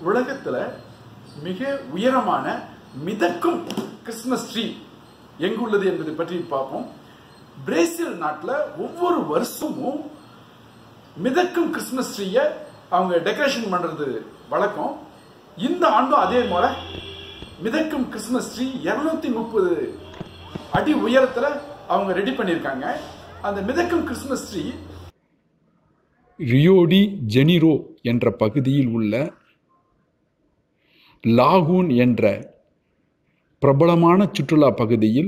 உலகத்துல மிக உயரமான மிதக்கும் கிறிஸ்துமஸ் ட்ரீ எங்குள்ளது என்பதை பற்றி பார்ப்போம் பிரேசில் நாட்டில் ஒவ்வொரு வருஷமும் மிதக்கும் கிறிஸ்துமஸ் ட்ரீயை அவங்க டெக்கரேஷன் பண்றது வழக்கம் இந்த ஆண்டும் அதே போல மிதக்கும் கிறிஸ்துமஸ் ட்ரீ இருநூத்தி முப்பது அடி உயரத்துல அவங்க ரெடி பண்ணியிருக்காங்க அந்த மிதக்கும் கிறிஸ்துமஸ் ட்ரீ ரியோடி ஜெனிரோ என்ற பகுதியில் உள்ள லாகூன் என்ற பிரபலமான சுற்றுலா பகுதியில்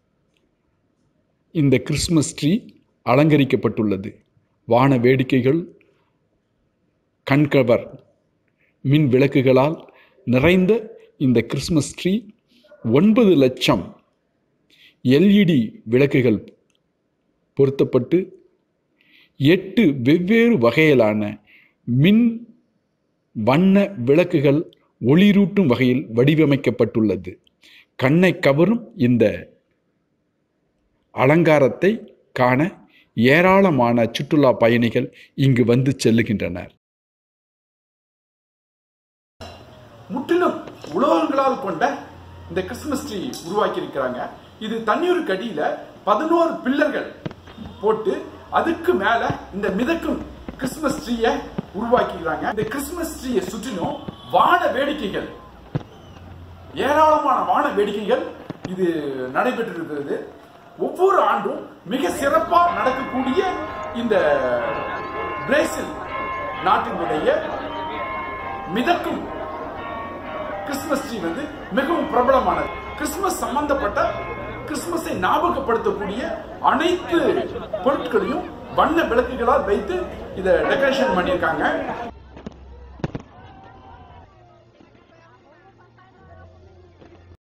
இந்த கிறிஸ்மஸ் ட்ரீ அலங்கரிக்கப்பட்டுள்ளது வான வேடிக்கைகள் கண்கவர் மின் விளக்குகளால் நிறைந்த இந்த கிறிஸ்மஸ் ட்ரீ ஒன்பது லட்சம் எல்இடி விளக்குகள் பொருத்தப்பட்டு எட்டு வெவ்வேறு வகையிலான மின் வண்ண விளக்குகள் ஒளிரூட்டும் வகையில் வடிவமைக்கப்பட்டுள்ளது கண்ணை கவரும் இந்த அலங்காரத்தை காண ஏராளமான சுற்றுலா பயணிகள் இங்கு வந்து செல்லுகின்றனர் முற்றிலும் உலோகங்களால் கொண்ட இந்த கிறிஸ்துமஸ் ட்ரீ உருவாக்கி இருக்கிறாங்க இது தண்ணீருக்கு அடியில பதினோரு பில்லர்கள் போட்டு அதுக்கு மேல இந்த மிதக்கும் கிறிஸ்துமஸ் ட்ரீய உருவாக்கிக்கிறாங்க இந்த கிறிஸ்துமஸ் ட்ரீயை சுற்றிலும் வான வேடிக்கைகள் ஏராளமான வான வேடிக்கைகள் இது நடைபெற்று இருக்கிறது ஒவ்வொரு ஆண்டும் மிக சிறப்பா நடக்கக்கூடிய இந்த பிரேசில் நாட்டினுடைய மிதக்கும் கிறிஸ்துமஸ் ட்ரீ வந்து மிகவும் பிரபலமானது கிறிஸ்துமஸ் சம்பந்தப்பட்ட கிறிஸ்துமஸை ஞாபகப்படுத்தக்கூடிய அனைத்து பொருட்களையும் வண்ண விளக்குகளால் வைத்து இதை டெக்கரேஷன் பண்ணியிருக்காங்க